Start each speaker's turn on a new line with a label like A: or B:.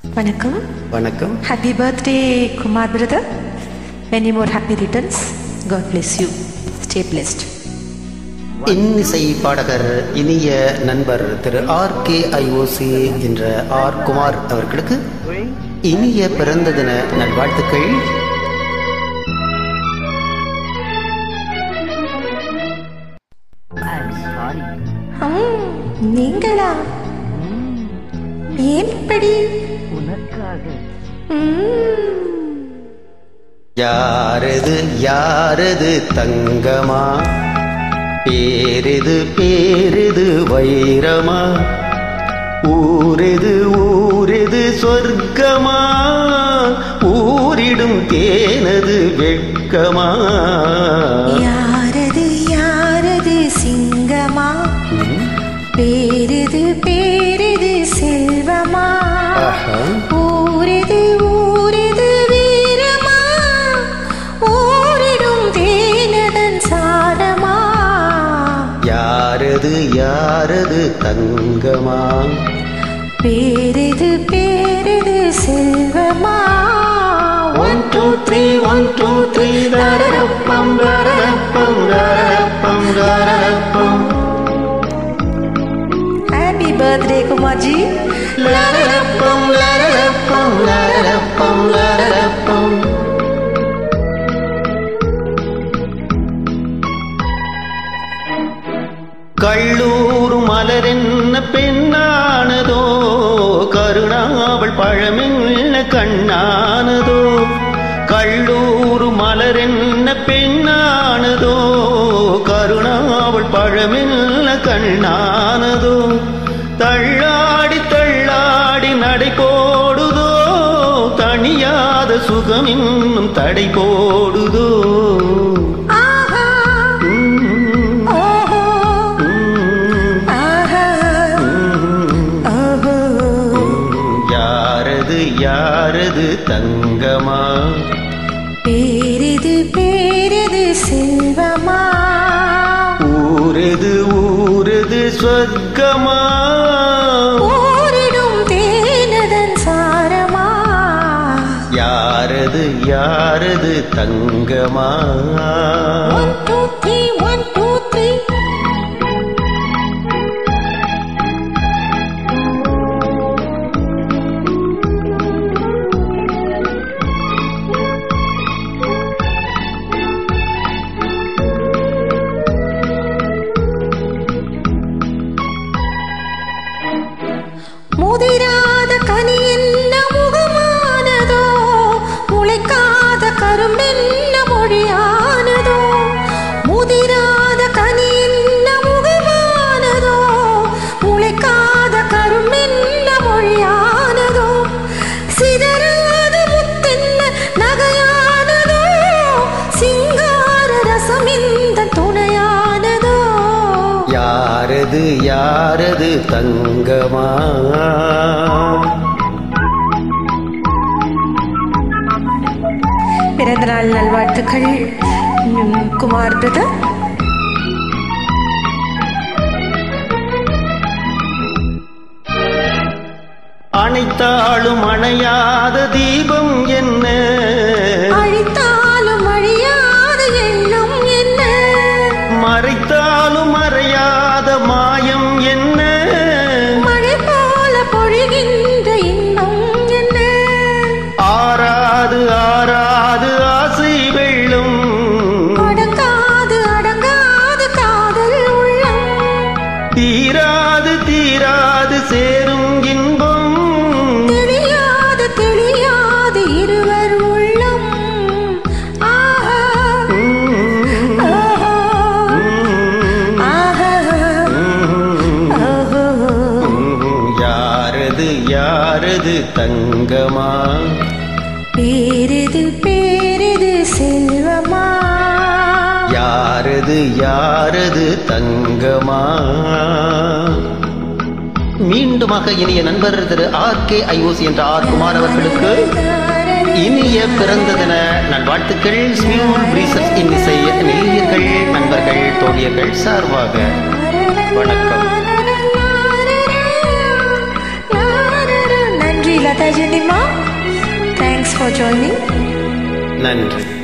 A: வணக்கம்
B: வணக்கம்
A: happy birthday Kumar brother many more happy returns god bless you stay blessed
B: இன்னிசை பாடகர் இனிய நண்பர் திரு ஆர் கே ஐஓசி என்ற ஆர் குமார் அவர்களுக்கு இனிய பிறந்த தின நல்வாழ்த்துக்கள்
A: ம், நீங்களா ஏன் இப்படி ம்,
B: யாரது யாரது தங்கமா பேரெது பேரெது வைரமா ஊரெது ஊரெது சொர்க்கமா ஊரிடும் தேனது வெட்கமா
A: யாரது யாரது சிங்கமா பேருது பேருது செல்வமா
B: ஆஹா.
A: ஊரிது ஊரிது வீரமா ஊரிடும் தேனதன் சாரமா
B: யாரது யாரது தங்கமா
A: பேருது பேருது செல்வமா
B: one two three one two three ரரப்பம் ரரப்பம் ரரப்பம் ரரப்பம்
A: ஹாப்பி பர்த்டே குமார்ஜி
B: லரப்பம் லரப்பம் லரப்பம் லரப்பம் கள்ளூர் மலரென்ன பெண்ணானதோ கருணாவள் பழமென்ன கண்ணானதோ கள்ளூர் மலரென்ன பெண்ணானதோ கருணாவள் பழமென்ன கண்ணானதோ தள்ளாடி தள்ளாடி நடை போடுதோ தணியாத சுகம் இன்னும் தடை போடுதோ
A: ஆஹா
B: உம்,
A: ஓஹோ
B: உம்,
A: ஆஹா
B: உம்.
A: ஓஹோ
B: யாரது யாரது தங்கமா
A: பேருது பேருது செல்வமா
B: ஊரெது ஊரெது சொர்க்கமா
A: ஓரிடும் தேனதன் சாரமா
B: யாரது யாரது தங்கமா
A: one two three one two three முதிராத கனி என்ன முகமானதோ முளைக்காத கரும்பென்ன மொழியானதோ முதிராத கனி என்ன முகமானதோ முளைக்காத கரும்பென்ன மொழியானதோ சிதறாத முத்தென்ன நகையானதோ சிங்கார ரசம் இந்த துணையானதோ
B: யாரது யாரது தங்கமா
A: பிறந்தநாள் நல்வாழ்த்துக்கள் ம், குமார் பிரதர்
B: அனைத்தாளும் அணையாத தீபம் என்ன
A: அழித்தாலும் அழியாத எண்ணம் என்ன
B: மறைத்தாலும் மறையாத மாயம் என்ன
A: மழை போல பொழிகின்ற இன்பம் என்ன
B: ஆறாது ஆறாது ஆசை வெள்ளம்
A: அடங்காது அடங்காது காதல் உள்ளம்
B: தீராது தீராது சேரும் இன்பம்
A: தெரியாது தெரியாது இருவர் உள்ளம் ஆஹா
B: உம்,
A: ஆஹா
B: உம்,
A: ஆஹா
B: உம்.
A: ஓஹோ
B: யாரது யாரது தங்கமா
A: பேருது பேருது செல்வமா
B: யாரது யாரது தங்கமா மீண்டுமாக இனிய நண்பர் திரு ஆர் கே ஐஓசி என்ற ஆர் குமார் அவர்களுக்கு இனிய பிறந்த தின நல்வாழ்த்துக்கள் ஸ்மியூர் பிரீசஸ் இன்னிசை நேயர்கள் நண்பர்கள் தோழியர்கள் சார்பாக வணக்கம்
A: நன்றி லதா ஜெனி for joining.
B: நன்றி